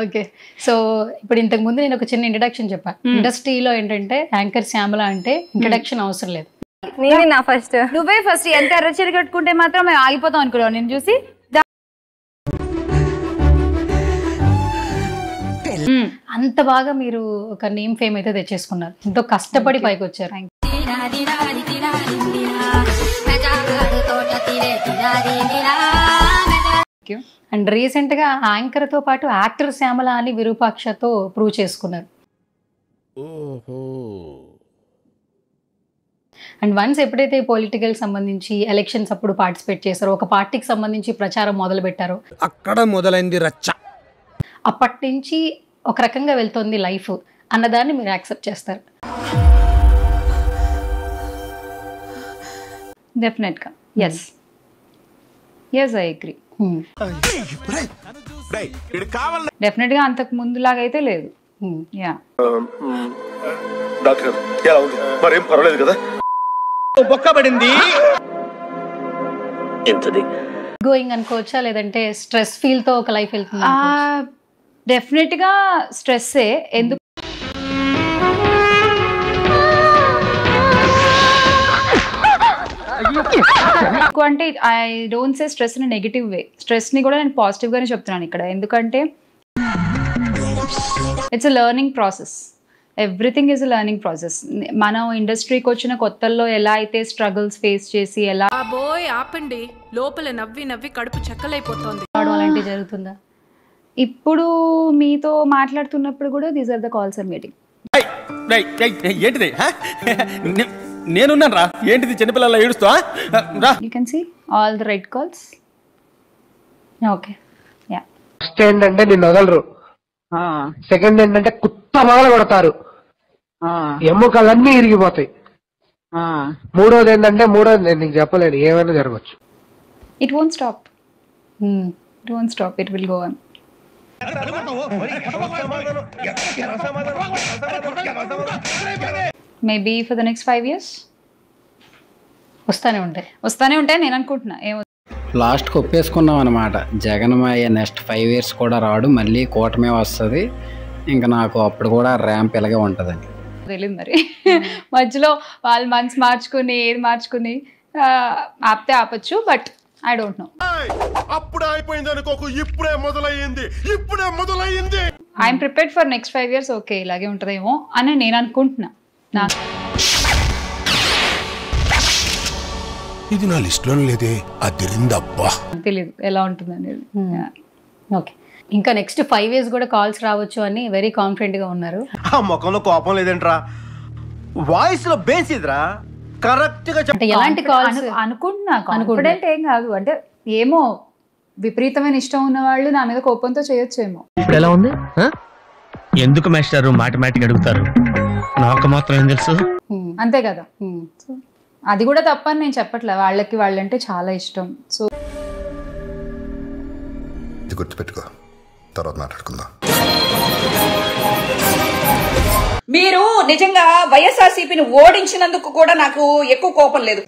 Okay so ఇప్పుడు ఇంతకు ముందు నేను ఒక చిన్న ఇంట్రడక్షన్ చెప్పా ఇండస్ట్రీలో ఏంటంటే యాంకర్ శ్యామల అంటే ఇంట్రడక్షన్ అవసరం లేదు నేనే నా ఫస్ట్ నువ్వే ఫస్ట్ ఎంత ఎర్రచీర కట్టుకుంటే మాత్రం మేము ఆగిపోతాం అనుకున్నావు నేను చూసి దా- మ్మ్. అంత బాగా మీరు ఒక నేమ్ ఫేమ్ అయితే తెచ్చేసుకున్నారు ఎంతో కష్టపడి పైకి వచ్చారు అండ్ రీసెంట్ గా యాంకర్ తో పాటు యాక్టర్ శ్యామల అని విరూపాక్షతో ప్రూవ్ చేసుకున్నారు అండ్ వన్స్ ఎప్పుడైతే పొలిటికల్ సంబంధించి ఎలక్షన్స్ అప్పుడు పార్టిసిపేట్ చేశారో ఒక పార్టీకి సంబంధించి ప్రచారం మొదలు పెట్టారో అక్కడ మొదలైంది రచ్చ అప్పటి నుంచి ఒక రకంగా వెళ్తుంది లైఫ్ అన్నదాన్ని మీరు యాక్సెప్ట్ చేస్తారు డెఫినెట్ గా yes yes I agree Hmm. Definite గా అంతకు ముందులాగా అయితే లేదు Hmm. యా డాక్టర్ గారు ఎలా ఉంది మరేం పర్వాలేదు కదా బొక్కబడింది ఎంతది గోయింగ్ అనుకోవచ్చా లేదంటే స్ట్రెస్ ఫీల్ తో ఒక లైఫ్ వెళ్తుంది డెఫినెట్ గా స్ట్రెస్సే ఎందుకు ఎందుకు అంటే I don't say stress in negative way stress ని కూడా నేను పాజిటివ్ గానే చెప్తున్నాను ఇక్కడ ఎందుకంటే it's a learning process everything is a learning process మనం ఇండస్ట్రీకి వచ్చిన కొత్తల్లో ఎలా అయితే స్ట్రగుల్స్ ఫేస్ చేసి ఎలా బాబోయ్ ఆపండి లోపల నవ్వి నవ్వి కడుపు చెక్కలైపోతోంది రావడం అలాంటివి జరుగుతుందా ఇప్పుడు మీతో మాట్లాడుతున్నప్పుడు కూడా these are the calls or meeting ఏంటిది హ? నే- నేనున్నాను రా ఏంటిది చిన్నపిల్లల ఏడుస్తా రా you can see all the right calls okay yeah first ఏంటంటే నిన్ను వదలరు సెకండ్ ఏంటంటే కుత్త మొదలు కొడతారు ఎముకలన్నీ ఇరిగిపోతాయి మూడోది ఏంటంటే మూడోది నేను నీకు చెప్పలేను ఏమైనా జరగచ్చు it won't stop it won't stop it will go on maybe for the next five years వస్తానే ఉంటాయి వస్తానే ఉంటాయి నేను అనుకుంటున్నా ఏమో లాస్ట్కి ఒప్పేసుకున్నాం అనమాట జగన్మయ్య నెక్స్ట్ ఫైవ్ ఇయర్స్ కూడా రాడు మళ్ళీ కూటమే వస్తుంది ఇంకా నాకు అప్పుడు కూడా ర్యాంప్ ఇలాగే ఉంటుందని తెలియదు మరి మధ్యలో వాళ్ళు మనసు మార్చుకుని ఏది మార్చుకుని ఆ, ఆపితే ఆపచ్చు బట్ ఐ డోంట్ నో అప్పుడే అయిపోయింది అనుకోకు ఇప్పుడే మొదలయ్యింది ఇప్పుడే మొదలయ్యింది I'm prepared for next five years okay ఇలాగే ఉంటుందేమో అని నేను అనుకుంటున్నా నాకు ఇది నా లిస్ట్ లో లేదే అదిరిందబ్బా తెలియదు ఎలా ఉంటుంది అనేది ఓకే ఇంకా నెక్స్ట్ ఫైవ్ ఇయర్స్ కూడా కాల్స్ రావచ్చు అని వెరీ కాన్ఫిడెంట్ గా ఉన్నారు ఆ ముఖంలో కోపం లేదేంట్రా వాయిస్ లో బేస్ ఇదిరా కరెక్ట్ గా అంటే ఎలాంటి కాల్స్ అను- అనుకుంటున్నా కాన్ఫిడెంట్ ఏం కాదు అంటే ఏమో విపరీతమైన ఇష్టం ఉన్న వాళ్ళు నా మీద కోపంతో చేయొచ్చేమో ఇప్పుడు ఎలా ఉంది ఆ? ఎందుకు మాస్టారు మాటిమాటికి అడుగుతారు నాకు మాత్రం ఏం తెలుసు అంతే కదా సో అది కూడా తప్పని నేను చెప్పట్లే వాళ్ళకి వాళ్ళంటే చాలా ఇష్టం సో ఇది గుర్తుపెట్టుకో తర్వాత మాట్లాడుకుందాం మీరు నిజంగా వైఎస్ఆర్సీపీని ఓడించినందుకు కూడా నాకు ఎక్కువ కోపం లేదు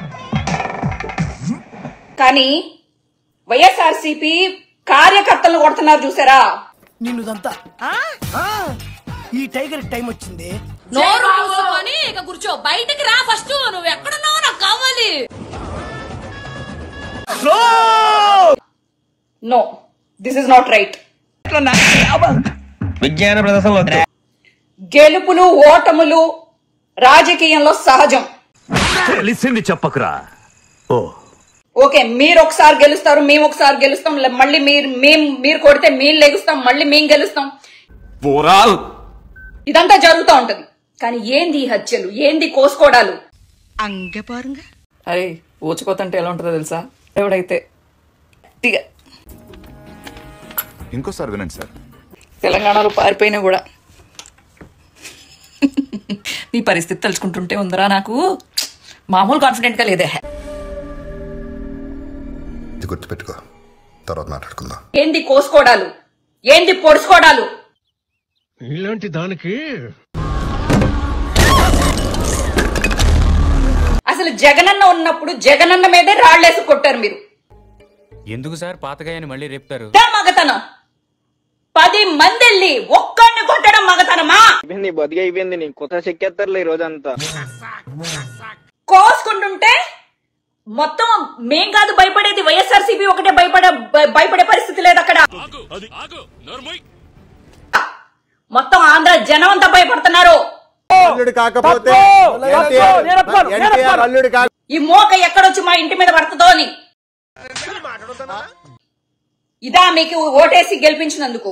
కానీ వైఎస్ఆర్సీపీ కార్యకర్తలను కొడుతున్నారు చూసారా నిన్నుదంతా ఈ టైగర్ టైం వచ్చింది నోరు మూసుకొని ఇక కూర్చో బయటికి రా ఫస్ట్ నువ్వు ఎక్కడున్నావు నాకు కావాలి no this is not right విజ్ఞాన ప్రదర్శనలో గెలుపులు ఓటములు రాజకీయంలో సహజం తెలిసింది చెప్పకురా ఓ ఓకే మీరు ఒకసారి గెలుస్తారు మేము ఒకసారి గెలుస్తాం లే- మళ్ళీ మీరు మేము మీరు కొడితే మేము లెగుస్తాం మళ్ళీ మేము గెలుస్తాం పోరాల్ ఇదంతా జరుగుతూ ఉంటది కానీ ఏంది ఈ హత్యలు ఏంది కోసుకోవడాలు అరే ఊచకోతంటే ఎలా ఉంటుందో తెలుసా ఎవడైతే గట్టిగా ఇంకోసారి వినండి సార్ తెలంగాణలో పారిపోయినా కూడా నీ పరిస్థితి తలుచుకుంటుంటే ఉందరా నాకు మామూలు కాన్ఫిడెంట్ గా లేదే ఇది గుర్తుపెట్టుకో తర్వాత మాట్లాడుకుందాం ఏంది కోసుకోవడాలు ఏంది పొడుచుకోవడాలు ఇలాంటి దానికి అసలు జగనన్న ఉన్నప్పుడు జగనన్న మీదే రాళ్లేసి కొట్టారు మీరు ఎందుకు సార్ పాతగాయని మళ్ళీ రేపుతారు ఇదే మగతనం పది మంది వెళ్ళి ఒక్కడిని కొట్టడం మగతనమా నీ బతికి అయిపోయింది నీ కొత్త చెక్కేస్తారులే ఈ రోజంతా కోసుకుంటుంటే మొత్తం మేం కాదు భయపడేది వైఎస్ఆర్సీపీ ఒకటే భయపడే భయ- భయపడే పరిస్థితి లేదు అక్కడ మొత్తం ఆంధ్ర జనం అంతా భయపడుతున్నారు అల్లుడు కాకపోతే ఎన్టీఆర్ అల్లుడు కాక ఈ మోక ఎక్కడొచ్చి మా ఇంటి మీద పడుతుందో అని ఇదా మీకు ఓటేసి గెలిపించినందుకు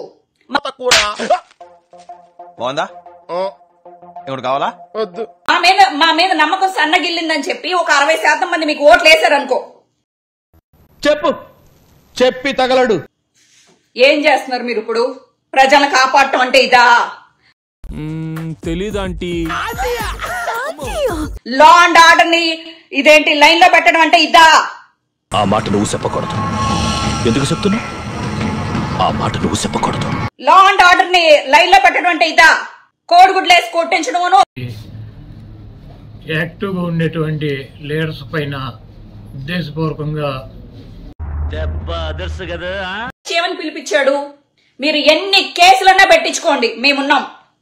బాగుందా ఎవరు కావాలా వద్దు మా మీద మా మీద నమ్మకం సన్నగిల్లిందని చెప్పి ఒక అరవై శాతం మంది మీకు ఓట్లు వేశారు అనుకో చెప్పు చెప్పి తగలడు ఏం చేస్తున్నారు మీరు ఇప్పుడు ప్రజలను కాపాడటం అంటే ఇదా తెలీదు ఆంటీ లా అండ్ ఆర్డర్ ని ఇదేంటి లైన్ లో పెట్టడం అంటే ఇదా ఆ మాట నువ్వు చెప్పకూడదు ఎందుకు చెప్తున్నావు ఆ మాట నువ్వు చెప్పకూడదు లా అండ్ ఆర్డర్ ని లైన్ లో పెట్టడం అంటే ఇదా కోడిగుడ్లు వేసి కొట్టించడమును యాక్టివ్గా ఉండేటువంటి లీడర్స్ పైన ఉద్దేశపూర్వకంగా చేయమని పిలిపించాడు మీరు ఎన్ని కేసులన్నా పెట్టించుకోండి మేమున్నాం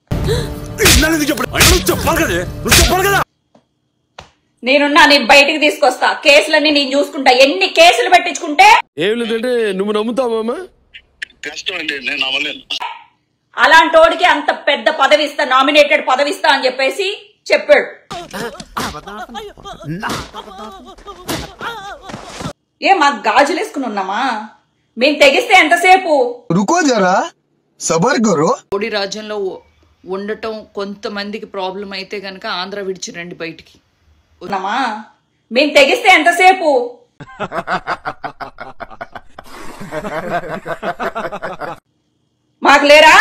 నేనున్నా నేను బయటికి తీసుకొస్తా కేసులన్నీ నేను చూసుకుంటా ఎన్ని కేసులు పెట్టించుకుంటే ఏం లేదంటే నువ్వు నమ్ముతావా కష్టం అండి నేను నమ్మలేను అలాంటోడికి అంత పెద్ద పదవి ఇస్తా నామినేటెడ్ పదవి ఇస్తా అని చెప్పేసి చెప్పాడు ఏ మాకు గాజులు వేసుకుని ఉన్నామా మేము తెగిస్తే ఎంతసేపు రుకో జరా సబర్ కరో మోడీ రాజ్యంలో ఉ- ఉండటం కొంతమందికి ప్రాబ్లం అయితే గనక ఆంధ్ర విడిచి రండి బయటికి ఉన్నామా మేము తెగిస్తే ఎంతసేపు మాకు లేరా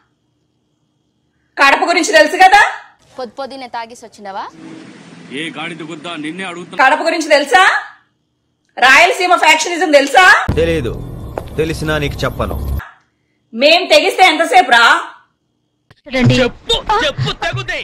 కడప గురించి తెలుసు కదా పొద్దు పొద్దునే తాగేసి వచ్చినావా ఏ గాడిద గుద్దా నిన్నే అడుగుతున్నా కడప గురించి తెలుసా రాయలసీమ ఫ్యాక్షనిజం తెలుసా తెలియదు తెలిసినా నీకు చెప్పను మేం తెగిస్తే ఎంతసేపు రా చెప్పు చెప్పు తగుదే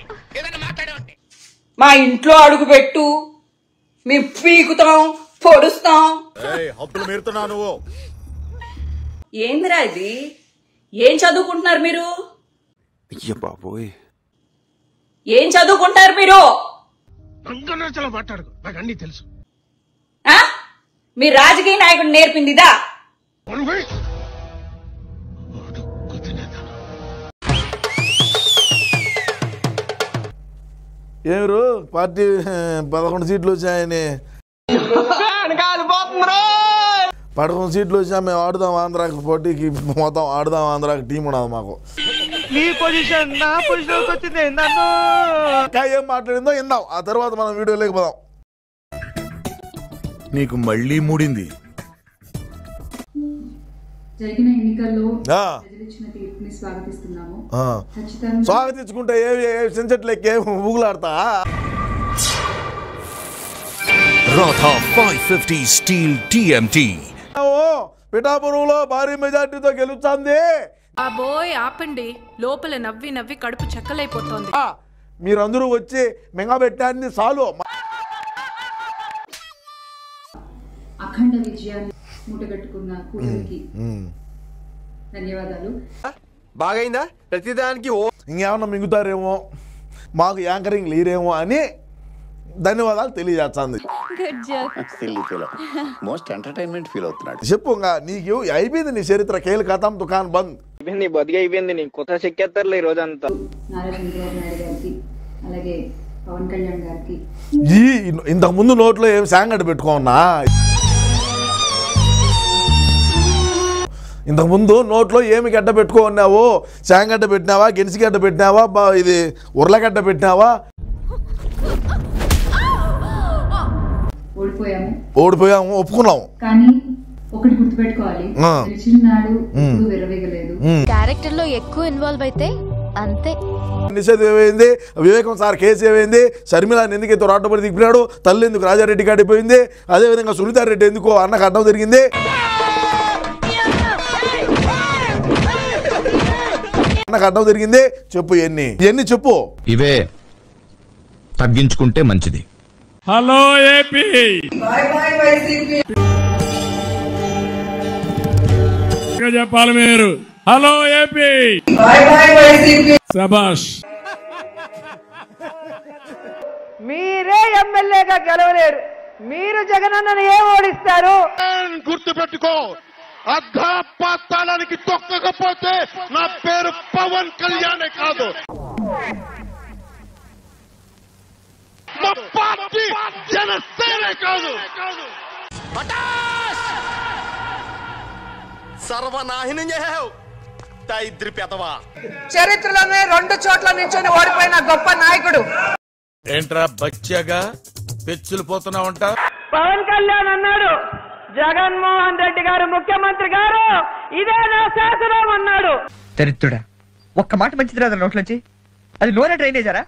మా ఇంట్లో అడుగు పెట్టు మేము పీకుతాం పొడుస్తాం హప్పులు మీరుతున్నావు నువ్వు ఏందిరా ఇది ఏం చదువుకుంటున్నారు మీరు అయ్య బాబోయ్ ఏం చదువుకుంటారు మీరు అంగనర్చలో మాట్లాడుకో నాకు అన్ని తెలుసు ఆ? మీ రాజకీయ నాయకుడు నేర్పింది ఇదా ఏమిరు పార్టీ పదకొండు సీట్లు వచ్చాయని పదకొండు సీట్లు వచ్చా మేము ఆడుదాం ఆంధ్రాకి పోటీకి మొత్తం ఆడుదాం ఆంధ్రాకి టీం ఉండదు మాకు నీ పొజిషన్ నా పొజిషన్ వచ్చింది నన్ను ఇంకా ఏం మాట్లాడిందో ఇందాం ఆ తర్వాత మనం వీడియోలోకి పోదాం నీకు మళ్ళీ మూడింది జరిగిన ఎన్నికల్లో ఆ. ప్రజలు ఇచ్చిన తీర్పుని స్వాగతిస్తున్నాము ఆ. ఖచ్చితంగా స్వాగతించుకుంటే ఏమి సెంచట్లకి ఏం ఊగులాడతా Radha five fifty steel TMT పిఠాపురంలో భారీ మెజార్టీతో గెలుస్తుంది బాబోయ్ ఆపండి లోపల నవ్వి నవ్వి కడుపు చెక్కలైపోతోంది మీరందరూ వచ్చి మెంగబెట్టాన్ని చాలు అఖండ విజయాన్ని మూటగట్టుకున్న కూటమికి ధన్యవాదాలు బాగైందా ప్రతిదానికి ఓ ఇంకేమన్నా మింగుతారేమో మాకు యాంకరింగ్ లేరేమో అని ధన్యవాదాలు తెలియజేస్తుంది silly feel most entertainment feel అవుతున్నాడు చెప్పు ఇంకా నీకు అయిపోయింది నీ చరిత్ర కేలు కథం దుకాన్ బంద్ నీ బతికి అయిపోయింది నీ కొత్త చెక్కేస్తారులే ఈ రోజంతా నారా చంద్రబాబు నాయుడు గారికి అలాగే పవన్ కళ్యాణ్ గారికి ఈ ఇంతకు ముందు నోట్లో ఏం శాంగడ్డ పెట్టుకోన్నా ఇంతకు ముందు నోట్లో ఏమి గడ్డ పెట్టుకున్నావు శాంగడ్డ పెట్టినావా గెనిసిగడ్డ పెట్టినావా బా ఇది ఉర్లగడ్డ పెట్టినావా ఓడిపోయాము ఓడిపోయాము ఒప్పుకున్నాం కానీ ఒకటి గుర్తుపెట్టుకోవాలి ఆ. గెలిచిన నాడు ఉమ్. ఎప్పుడూ విరవేగలేదు ఉమ్. క్యారెక్టర్ లో ఎక్కువ ఇన్వాల్వ్ అయితే అంతే నిషేధం ఏమైంది వివేకం సార్ కేసు ఏమైంది షర్మిలాని ఎందుకు ఇంత రాటపడి దిగిపోయినాడు తల్లి ఎందుకు రాజారెడ్డి కాడిపోయింది అదేవిధంగా సునీతారెడ్డి ఎందుకు అన్నకు అడ్డం జరిగింది అన్నకు అడ్డం జరిగింది చెప్పు ఎన్ని ఎన్ని చెప్పు ఇవే తగ్గించుకుంటే మంచిది హలో ఏపీ చెప్పాలి మీరు హలో ఏపీ సబాష్ మీరే ఎమ్మెల్యేగా గెలవలేరు మీరు జగనన్నను ఏం ఓడిస్తారు గుర్తు పెట్టుకో అర్ధపాతాళానికి తొక్కకపోతే నా పేరు పవన్ కళ్యాణే కాదు మా పార్టీ జనసేనే కాదు సర్వనాశనం చేసావు దరిద్రి పెదవా చరిత్రలోనే రెండు చోట్ల నించొని ఓడిపోయిన గొప్ప నాయకుడు ఏంట్రా బచ్చాగా పెచ్చులు పోతున్నావంట పవన్ కళ్యాణ్ అన్నాడు జగన్మోహన్ రెడ్డి గారు ముఖ్యమంత్రి గారు ఇదే నా శాసనం అన్నాడు దరిద్రుడా ఒక్క మాట మంచిది రాదు నోట్లోంచి అది నూనె డ్రైనేజరా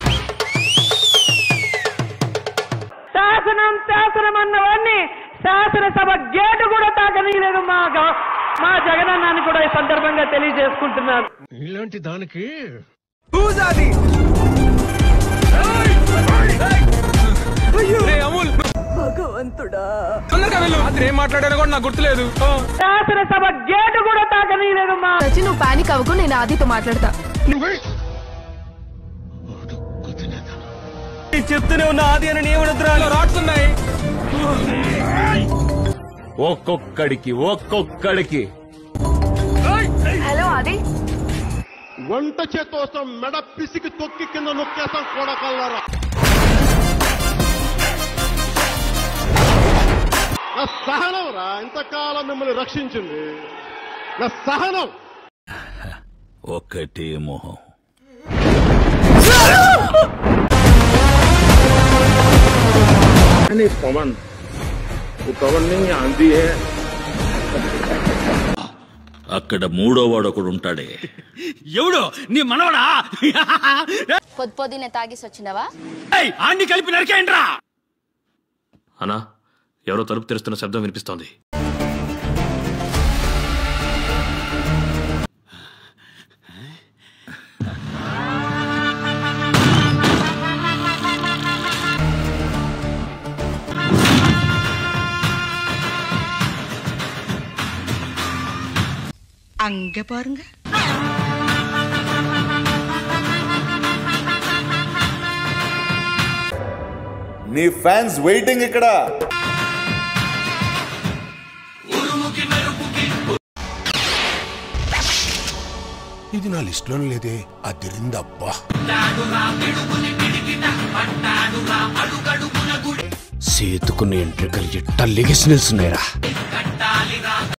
శాసనం శాసనం అన్నవన్నీ శాసనసభ గేటు కూడా తాకనీయలేదు మా గ- మా జగనన్నాన్ని కూడా ఈ సందర్భంగా తెలియజేసుకుంటున్నాను ఇలాంటి దానికి భగవంతుడా ఏం మాట్లాడారో కూడా నాకు గుర్తులేదు శాసనసభ గేటు కూడా తాకనీయలేదు మా నువ్వు పానిక్ అవ్వకు నేను ఆదితో మాట్లాడతా చెప్తూనే ఉన్నా ఆది అని ఏమడుతున్నారు రాట్స్ ఉన్నాయి ఒక్కొక్కడికి ఒక్కొక్కడికి హలో ఆది వంట చేతోసం మెడ పిసికి తొక్కి కింద నొక్కేస్తాం కొడకల్లారా నా సహనం రా ఇంతకాలం మిమ్మల్ని రక్షించింది నా సహనం ఒకటే మొహం पवन वो पवन नहीं आंधी है అక్కడ మూడో వాడు ఒకడు ఉంటాడే ఎవడు నీ మనవడా పొద్దు పొద్దునే తాగేసి వచ్చినావా ఆండి కలిపి నరికేయండ్రా అనా ఎవరో తలుపు తెరుస్తున్న శబ్దం వినిపిస్తోంది அங்க பாருங்க నీ ఫ్యాన్స్ వెయిటింగ్ ఇక్కడ ఇది నా లిస్ట్ లో లేదే అదిరిందబ్బా సేతుకున్న ఎంట్రికలు ఎట్ట లెగిసి నిల్చున్నాయిరా